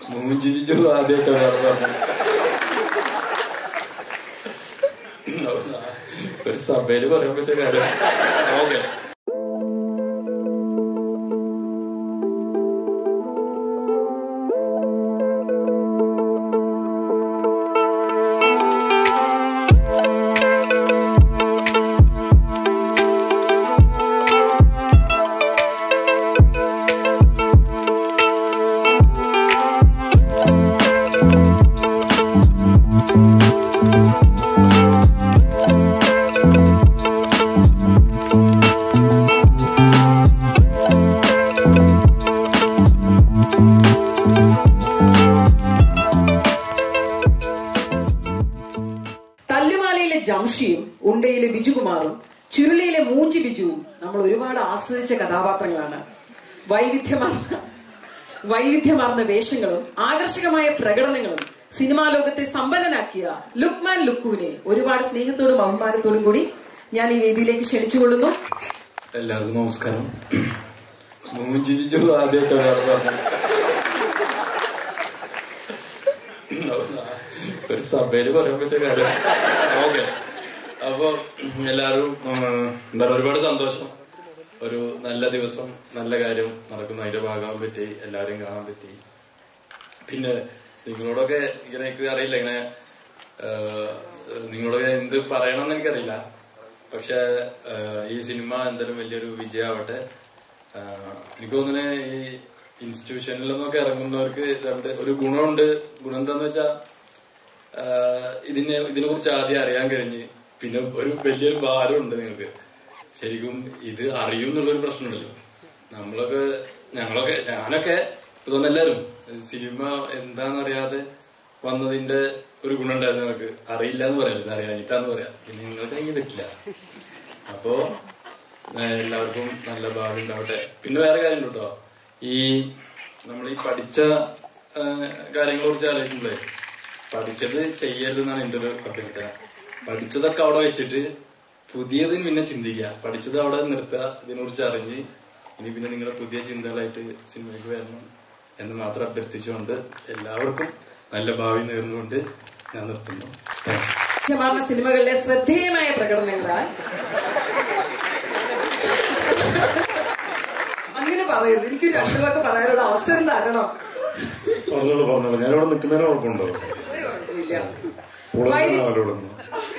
മൂഞ്ചി ബിജു ആദ്യമായിട്ടാണ് പറഞ്ഞത് ഒരു സഭയില് പറയാൻ പറ്റിയ കാര്യം ഓക്കെ തല്ലുമാലയിലെ ജംഷിയും ഉണ്ടയിലെ ബിജുകുമാറും ചുരുളിയിലെ മൂഞ്ചി ബിജുവും നമ്മൾ ഒരുപാട് ആസ്വദിച്ച കഥാപാത്രങ്ങളാണ് വൈവിധ്യമാർന്ന വൈവിധ്യമാർന്ന വേഷങ്ങളും ആകർഷകമായ പ്രകടനങ്ങളും സിനിമാ ലോകത്തെ സമ്പന്നനാക്കിയ ലുക്മാൻ ലുക്കുവിനെ ഒരുപാട് സ്നേഹത്തോടും അഭിമാനത്തോടും കൂടി ഞാൻ ഈ വേദിയിലേക്ക് ക്ഷണിച്ചുകൊള്ളുന്നു എല്ലാവർക്കും നമസ്കാരം മൂഞ്ചി ബിജു ആദ്യമായിട്ടാണ് പറഞ്ഞത് ഒരു സഭയില് പറയാൻ പറ്റിയ കാര്യം ഓക്കെ അപ്പൊ എല്ലാവരും ഉം, എന്താണ് ഒരുപാട് സന്തോഷം ഒരു നല്ല ദിവസം നല്ല കാര്യം നടക്കുന്നു അതിന്റെ ഭാഗമാകാൻ പറ്റി എല്ലാവരെയും കാണാൻ പറ്റി പിന്നെ നിങ്ങളോടൊക്കെ ഇങ്ങനെ എനിക്ക് അറിയില്ല ഇങ്ങനെ ആഹ്, നിങ്ങളോടൊക്കെ എന്ത് പറയണമെന്ന് എനിക്കറിയില്ല പക്ഷെ ആഹ്, ഈ സിനിമ എന്തായാലും വലിയൊരു വിജയമാവട്ടെ ആഹ്, എനിക്ക് തോന്നുന്നു ഈ ഇൻസ്റ്റിറ്റ്യൂഷനിൽ നിന്നൊക്കെ ഇറങ്ങുന്നവർക്ക് രണ്ട് ഒരു ഗുണമുണ്ട് ഗുണം എന്താന്ന് വെച്ചാ ആഹ്, ഇതിനെ ഇതിനെ കുറിച്ച് ആദ്യം അറിയാൻ കഴിഞ്ഞ് പിന്നെ ഒരു വലിയൊരു ഭാരമുണ്ട് നിങ്ങൾക്ക് ശരിക്കും ഇത് അറിയും എന്നുള്ളൊരു പ്രശ്നമുണ്ടല്ലോ നമ്മളൊക്കെ ഞങ്ങളൊക്കെ ഞാനൊക്കെ ഇതൊന്നും എല്ലാരും സിനിമ എന്താണെന്നറിയാതെ വന്നതിന്റെ ഒരു ഗുണം ഉണ്ടായിരുന്നു നിങ്ങൾക്ക് അറിയില്ല എന്ന് പറയാം ഇത് അറിയാനിട്ടാന്ന് പറയാം പിന്നെ നിങ്ങൾക്ക് എനിക്ക് പറ്റില്ല അപ്പോ ഏഹ്, എല്ലാവർക്കും നല്ല ഭാവി ഉണ്ടാവട്ടെ പിന്നെ വേറെ കാര്യം കേട്ടോ ഈ നമ്മൾ ഈ പഠിച്ച കാര്യങ്ങളെ കുറിച്ച് ആലോചിക്കുമ്പോഴേ പഠിച്ചത് ചെയ്യരുതെന്നാണ് എൻ്റെ ഒരു അഭ്യർത്ഥന പഠിച്ചതൊക്കെ അവിടെ വെച്ചിട്ട് പുതിയതിന് പിന്നെ ചിന്തിക്കുക പഠിച്ചത് അവിടെ നിർത്തുക ഇതിനെ കുറിച്ച് അറിഞ്ഞ് ഇനി പിന്നെ നിങ്ങളുടെ പുതിയ ചിന്തകളായിട്ട് സിനിമയ്ക്ക് വരണം എന്ന് മാത്രം അഭ്യർത്ഥിച്ചുകൊണ്ട് എല്ലാവർക്കും നല്ല ഭാവി നേർന്നുകൊണ്ട് ഞാൻ നിർത്തുന്നു താങ്ക് യു വൈവിധ്യമാർന്ന സിനിമകളിലെ ശ്രദ്ധേയമായ പ്രകടനങ്ങളാൽ അങ്ങനെ പറയരുത് എനിക്ക് രണ്ടു വാക്ക് പറയാനുള്ള അവസരം തരണം പറഞ്ഞോളൂ പറഞ്ഞോളൂ ഞാനിവിടെ നിൽക്കുന്നതിന് കുഴപ്പമുണ്ടോ കുഴപ്പമില്ല കൂടുതൽ വൈവി- അവരോടൊന്നും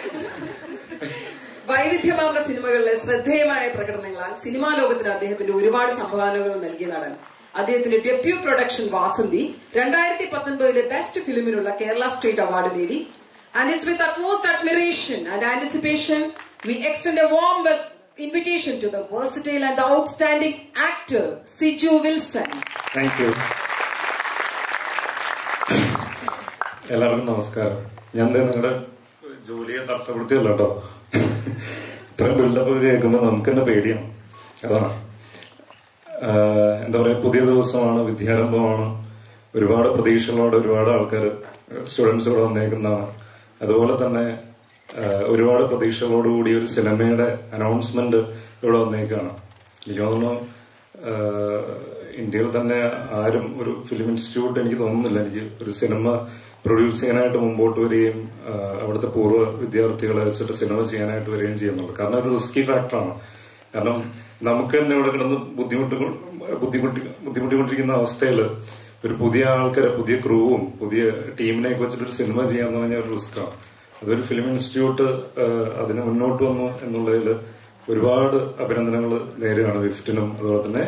വൈവിധ്യമാർന്ന സിനിമകളിലെ ശ്രദ്ധേയമായ പ്രകടനങ്ങളാൽ സിനിമാ ലോകത്തിന് അദ്ദേഹത്തിന്റെ ഒരുപാട് സംഭാവനകൾ നൽകിയ നടൻ അദ്ദേഹത്തിന്റെ ഡെബ്യൂ പ്രൊഡക്ഷൻ വാസന്തി രണ്ടായിരത്തി പത്തൊൻപതിലെ ബെസ്റ്റ് ഫിലിമിനുള്ള കേരള സ്റ്റേറ്റ് അവാർഡ് നേടി and it's with utmost admiration and anticipation we extend a warm invitation to the versatile and outstanding actor Siju Wilson thank you എല്ലാവർക്കും നമസ്കാരം ഞാൻ ദേ നിങ്ങളുടെ ജോലിയെ തടസ്സപ്പെടുത്തിയല്ല കേട്ടോ ഇത്രയും ബിൽഡപ്പ് കേൾക്കുമ്പോൾ നമുക്ക് തന്നെ പേടിയാണ് അതാണ് ആഹ് എന്താ പറയാ പുതിയ ദിവസമാണ് വിദ്യാരംഭമാണ് ഒരുപാട് പ്രതീക്ഷകളോടെ ഒരുപാട് ആൾക്കാർ സ്റ്റുഡൻസ് ഇവിടെ വന്നേക്കുന്നതാണ് അതുപോലെ തന്നെ ആഹ് ഒരുപാട് പ്രതീക്ഷകളോടുകൂടി ഒരു സിനിമയുടെ അനൗൺസ്മെന്റ് ഇവിടെ വന്നേക്കാണ് എനിക്ക് തോന്നുന്നു ആഹ് ഇന്ത്യയിൽ തന്നെ ആരും ഒരു ഫിലിം ഇൻസ്റ്റിറ്റ്യൂട്ട് എനിക്ക് തോന്നുന്നില്ല എനിക്ക് ഒരു സിനിമ പ്രൊഡ്യൂസ് ചെയ്യാനായിട്ട് മുമ്പോട്ട് വരികയും ആഹ് അവിടുത്തെ പൂർവ്വ വിദ്യാർത്ഥികളെ വെച്ചിട്ട് സിനിമ ചെയ്യാനായിട്ട് വരികയും ചെയ്യുന്നുള്ളൂ കാരണം ഒരു റിസ്കി ഫാക്ടറാണ് കാരണം നമുക്ക് തന്നെ ഇവിടെ കിടന്ന് ബുദ്ധിമുട്ട് ബുദ്ധിമുട്ടി ബുദ്ധിമുട്ടിക്കൊണ്ടിരിക്കുന്ന അവസ്ഥയിൽ ഒരു പുതിയ ആൾക്കാരെ പുതിയ ക്രൂവും പുതിയ ടീമിനെയൊക്കെ വെച്ചിട്ട് ഒരു സിനിമ ചെയ്യാന്ന് പറഞ്ഞാൽ ഒരു റിസ്ക്കാണ് അതൊരു ഫിലിം ഇൻസ്റ്റിറ്റ്യൂട്ട് ആഹ് അതിന് മുന്നോട്ട് വന്നു എന്നുള്ളതിൽ ഒരുപാട് അഭിനന്ദനങ്ങൾ നേരെയാണ് വിഫ്റ്റിനും അതുപോലെ തന്നെ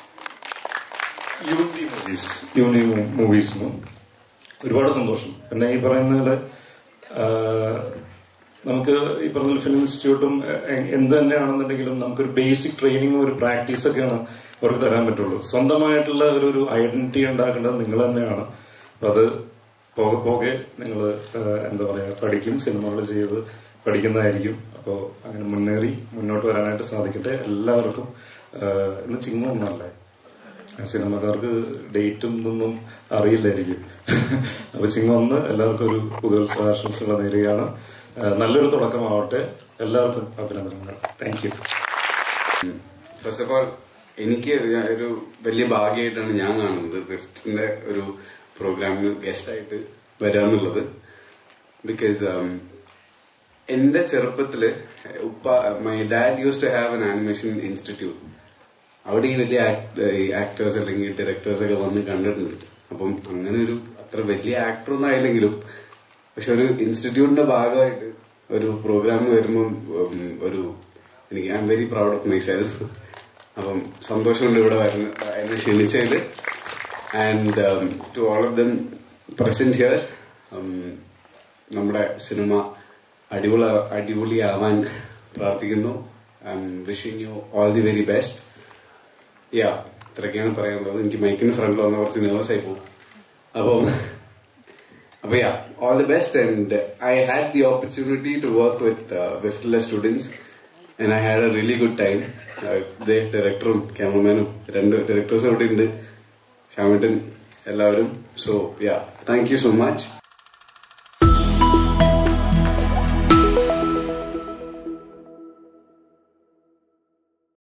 യൂണി മൂവീസ് യൂണി മൂവീസിനും ഒരുപാട് സന്തോഷം പിന്നെ ഈ പറയുന്ന പോലെ ആഹ്, നമുക്ക് ഈ പറഞ്ഞ ഫിലിം ഇൻസ്റ്റിറ്റ്യൂട്ടും എ- എന്ത് തന്നെയാണെന്നുണ്ടെങ്കിലും നമുക്കൊരു ബേസിക് ട്രെയിനിങ്ങും ഒരു പ്രാക്ടീസ് ഒക്കെയാണ് അവർക്ക് തരാൻ പറ്റുള്ളൂ സ്വന്തമായിട്ടുള്ള ഒരു ഒരു ഐഡന്റിറ്റി ഉണ്ടാക്കേണ്ടത് നിങ്ങൾ തന്നെയാണ് അപ്പൊ അത് പോകെ പോകെ നിങ്ങൾ എന്താ പറയാ പഠിക്കും സിനിമകൾ ചെയ്ത് പഠിക്കുന്നതായിരിക്കും അപ്പോൾ അങ്ങനെ മുന്നേറി മുന്നോട്ട് വരാനായിട്ട് സാധിക്കട്ടെ എല്ലാവർക്കും ആഹ്, ഇന്ന് ചിങ്ങമൊന്നല്ലേ സിനിമക്കാർക്ക് ഡേറ്റും ഇതൊന്നും അറിയില്ലായിരിക്കും അപ്പൊ ചിങ്ങം ഒന്ന് എല്ലാവർക്കും ഒരു പുതുവത്സരാശംസകൾ നേരുകയാണ് ആ, നല്ലൊരു തുടക്കമാവട്ടെ എല്ലാവർക്കും അഭിനന്ദനങ്ങൾ thank you first of all എനിക്ക് ഒരു വലിയ ഭാഗ്യമായിട്ടാണ് ഞാൻ കാണുന്നത് റിഫ്റ്റിന്റെ ഒരു പ്രോഗ്രാമിന് ഗസ്റ്റായിട്ട് വരാന്നുള്ളത് ബിക്കോസ് എന്റെ ചെറുപ്പത്തില് ഉപ്പ my dad use to have an animation institute അവിടെ ഈ വലിയ ആക്ടേഴ്സ് അല്ലെങ്കിൽ ഡയറക്ടേഴ്സ് ഒക്കെ വന്ന് കണ്ടിട്ടുണ്ട് അപ്പം അങ്ങനെ ഒരു അത്ര വലിയ ആക്ടർ ഒന്നും ആയില്ലെങ്കിലും പക്ഷെ ഒരു ഇൻസ്റ്റിറ്റ്യൂട്ടിന്റെ ഭാഗമായിട്ട് ഒരു പ്രോഗ്രാമിന് വരുമ്പോൾ ഒരു എനിക്ക് I am very proud of myself അപ്പം സന്തോഷമുണ്ട് ഇവിടെ വരുന്ന എന്നെ ക്ഷണിച്ചതിൽ and to all of them present here നമ്മുടെ സിനിമ അടിപൊളി അടിപൊളിയാവാൻ പ്രാർത്ഥിക്കുന്നു I am wishing you all the very best yeah ഇത്രയൊക്കെയാണ് പറയാനുള്ളത് എനിക്ക് മൈക്കിന് ഫ്രണ്ടിൽ വന്ന കുറച്ച് നെർവസ് ആയി പോകും അപ്പം അപ്പൊ yeah all the best and I had the opportunity to work with വിഫ്റ്റിലെ students and I had a really good time ഡയറക്ടറും ക്യാമറമാനും രണ്ട് ഡയറക്ടേഴ്സും അവിടെ ഉണ്ട് ഷാമിട്ടൻ എല്ലാവരും so yeah thank you so much